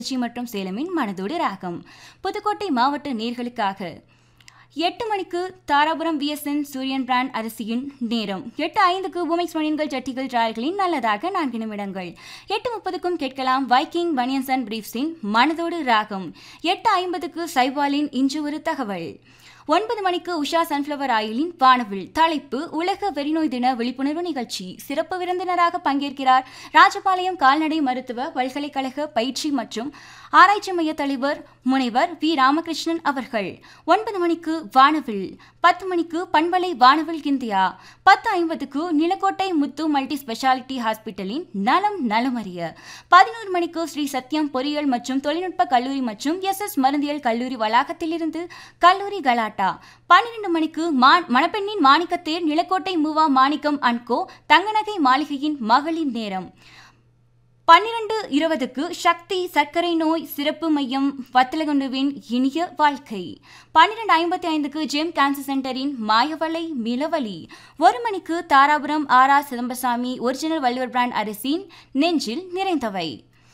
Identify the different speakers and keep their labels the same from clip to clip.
Speaker 1: திருச்சி மற்றும் சேலமின் மனதோடு ராகம் புதுக்கோட்டை மாவட்ட நேர்களுக்காக எட்டு மணிக்கு தாராபுரம் விஎஸ்என் சூரியன் பிராண்ட் அரிசியின் நேரம் எட்டு ஐந்துக்கு உமைஸ் மணியன்கள் ஜட்டிகள் ராயல்களின் நல்லதாக நான்கு நிமிடங்கள் எட்டு முப்பதுக்கும் கேட்கலாம் வைக்கிங் பனியன்ஸ் அண்ட் பிரீஃப்ஸின் மனதோடு ராகம் எட்டு ஐம்பதுக்கு சைவாலின் இன்று ஒரு தகவல் ஒன்பது மணிக்கு உஷா சன்ஃப்ளவர் ஆயிலின் வானவில் தலைப்பு உலக வெறிநோய் தின விழிப்புணர்வு நிகழ்ச்சி சிறப்பு விருந்தினராக பங்கேற்கிறார் ராஜபாளையம் கால்நடை மருத்துவ பல்கலைக்கழக பயிற்சி மற்றும் ஆராய்ச்சி மைய தலைவர் முனைவர் வி ராமகிருஷ்ணன் அவர்கள் ஒன்பது மணிக்கு வானவில் பத்து மணிக்கு பண்பலை வானவில் இந்தியா பத்து ஐம்பதுக்கு நிலக்கோட்டை முத்து மல்டி ஸ்பெஷாலிட்டி ஹாஸ்பிட்டலின் நலம் நலமறிய பதினோரு மணிக்கு ஸ்ரீ சத்யம் பொறியியல் மற்றும் தொழில்நுட்ப கல்லூரி மற்றும் எஸ் எஸ் மருந்தியல் கல்லூரி வளாகத்திலிருந்து கல்லூரி கலாட்டா பன்னிரண்டு மணிக்கு மா மணப்பெண்ணின் மாணிக்கத்தேர் நிலக்கோட்டை மூவா மாணிக்கம் அன்கோ தங்கநகை மாளிகையின் மகளிர் நேரம் பன்னிரண்டு இருபதுக்கு சக்தி சர்க்கரை நோய் சிறப்பு மையம் வத்தலகுண்டுவின் இனிய வாழ்க்கை பன்னிரண்டு ஐம்பத்தி ஐந்துக்கு ஜெம் கேன்சர் சென்டரின் மாயவலை மிளவலி ஒரு மணிக்கு Dharapuram R R Chidambarasamy original Valluvar brand அரிசியின் நெஞ்சில் நிறைந்தவை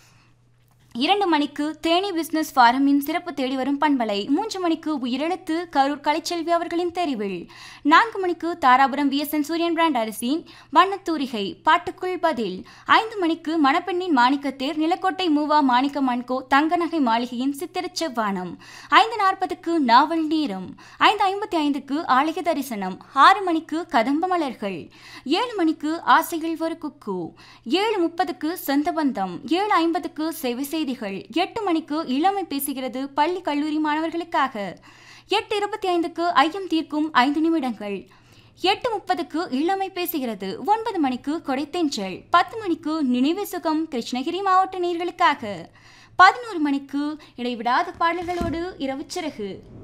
Speaker 1: இரண்டு மணிக்கு தேனி பிசினஸ் ஃபாரமின் சிறப்பு தேடி வரும் பண்பலை மூன்று மணிக்கு உயிரெழுத்து கரூர் கலைச்செல்வி அவர்களின் தெரிவில் நான்கு மணிக்கு தாராபுரம் விஎஸ்என் சூரியன் பிராண்ட் அரிசியின் வண்ணத்தூரிகை பாட்டுக்குள் பதில் ஐந்து மணிக்கு மணப்பெண்ணின் மாணிக்கத்தேர் நிலக்கோட்டை மூவா மாணிக்க மண்கோ தங்க நகை மாளிகையின் சித்திரச் செவ்வானம் ஐந்து நாற்பதுக்கு நாவல் நேரம் ஐந்து ஐம்பத்தி ஐந்துக்கு ஆலய தரிசனம் ஆறு மணிக்கு கதம்ப மலர்கள் ஏழு மணிக்கு ஆசைகள் ஒரு குக்கு ஏழு முப்பதுக்கு சொந்த பந்தம் ஏழு ஐம்பதுக்கு சேவை செய்திகள் எட்டு மணிக்கு இளமை பேசுகிறது பள்ளி கல்லூரி மாணவர்களுக்காக எட்டு இருபத்தி ஐந்துக்கு ஐயம் தீர்க்கும் ஐந்து நிமிடங்கள் எட்டு முப்பதுக்கு இளமை பேசுகிறது ஒன்பது மணிக்கு கொடைத்தெஞ்சல் பத்து மணிக்கு நினைவு சுகம் கிருஷ்ணகிரி மாவட்ட நேர்களுக்காக பதினோரு மணிக்கு இடைவிடாத பாடல்களோடு இரவு சிறகு